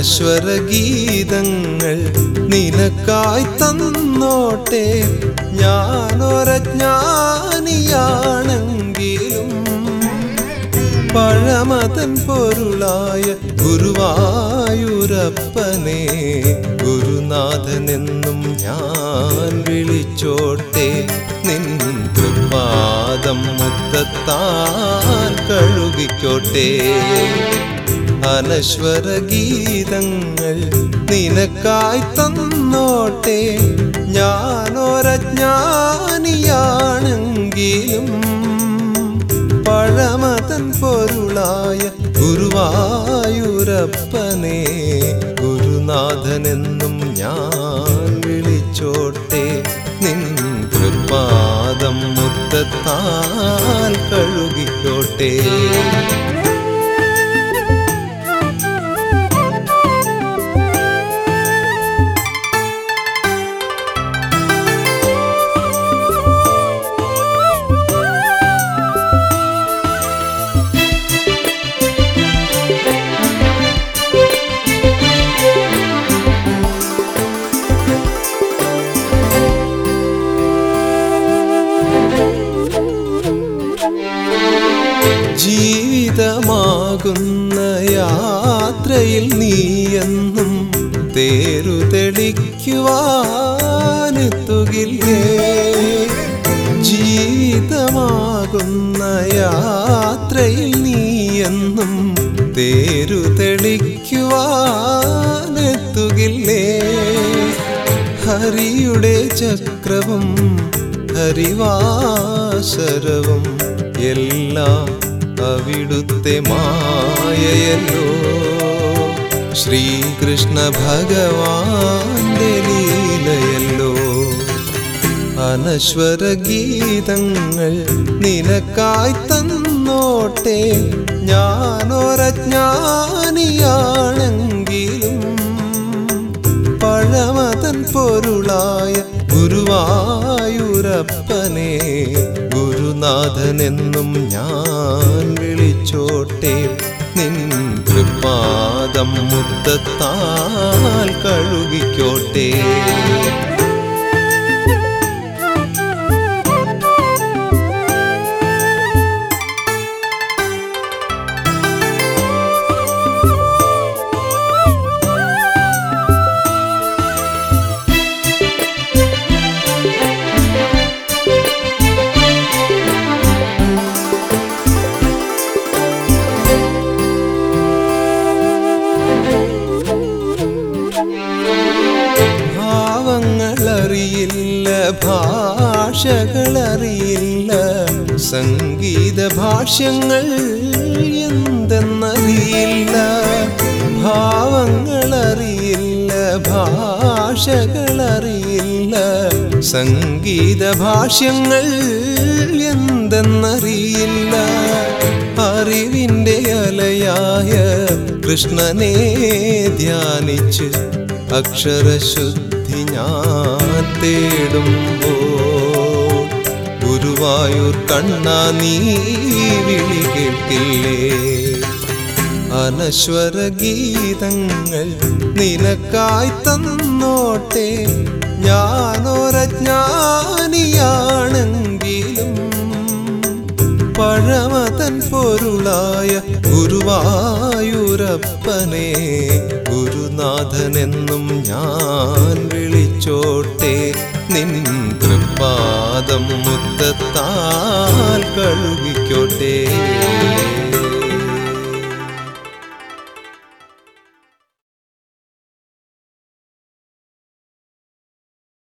അനശ്വര ഗീതങ്ങൾ നിനക്കായി തന്നോട്ടെ ഞാനൊരജ്ഞാനിയാണെങ്കിലും പഴമതൻ പൊരുളായ ഗുരുവായൂരപ്പനെ ഗുരുനാഥനെന്നും ഞാൻ വിളിച്ചോട്ടെ നിൻ തൃപ്പാദം മുത്തത്താൻ കഴുകിക്കോട്ടെ അനശ്വര ഗീതങ്ങൾ നിനക്കായി തന്നോട്ടെ ഞാനൊരജ്ഞാനിയാണെങ്കിലും പഴമതൻ പൊരുളായ ഗുരുവായൂരപ്പനെ ഗുരുനാഥനെന്നും ഞാൻ വിളിച്ചോട്ടെ നിൻ തൃപ്പാദം മുത്തത്താൽ കഴുകിക്കോട്ടെ ജീവിതമാകുന്ന യാത്രയിൽ നീയെന്നും തേരു തെളിക്കുവാനെത്തുകില്ലേ ജീവിതമാകുന്ന യാത്രയിൽ നീയെന്നും തേരു തെളിക്കുവാനെത്തുകില്ലേ ഹരിയുടെ ചക്രവും ഹരിവാസരവും എല്ലാം അവിടുത്തെ മായയല്ലോ ശ്രീകൃഷ്ണ ഭഗവാന്റെ ലീലയല്ലോ അനശ്വര ഗീതങ്ങൾ നിനക്കായി തന്നോട്ടെ ഞാനൊരജ്ഞാനിയാണെങ്കിലും പഴമതൻ പൊരുളായ ഗുരുവായൂരപ്പനെ ഗുരുനാഥനെന്നും ഞാൻ വിളിച്ചോട്ടെ നിൻ തൃപ്പാദം മുത്തത്താൽ കഴുകിക്കോട്ടെ ഭാവങ്ങളറിയില്ല ഭാഷകളറിയില്ല സംഗീത ഭാഷ്യങ്ങൾ എന്തെന്നറിയില്ല ഭാവങ്ങളറിയില്ല ഭാഷകളറിയില്ല സംഗീത ഭാഷ്യങ്ങൾ എന്തെന്നറിയില്ല അറിവിൻ്റെ അലയായ കൃഷ്ണനെ ധ്യാനിച്ച് അക്ഷരശുദ്ധി ഞാൻ തേടുമ്പോൾ ഗുരുവായൂർ കണ്ണ നീ വിളി കേൾക്കില്ലേ അനശ്വര ഗീതങ്ങൾ നിനക്കായി തന്നോട്ടെ ഞാനൊരജ്ഞാനിയാണെങ്കിലും പഴമതൻ പൊരുളായ ഗുരുവായൂരപ്പനെ ഗുരുനാഥനെന്നും ഞാൻ വിളിച്ചോട്ടെ നിൻ തൃപ്പാദം മുത്തത്താൽ കഴുകി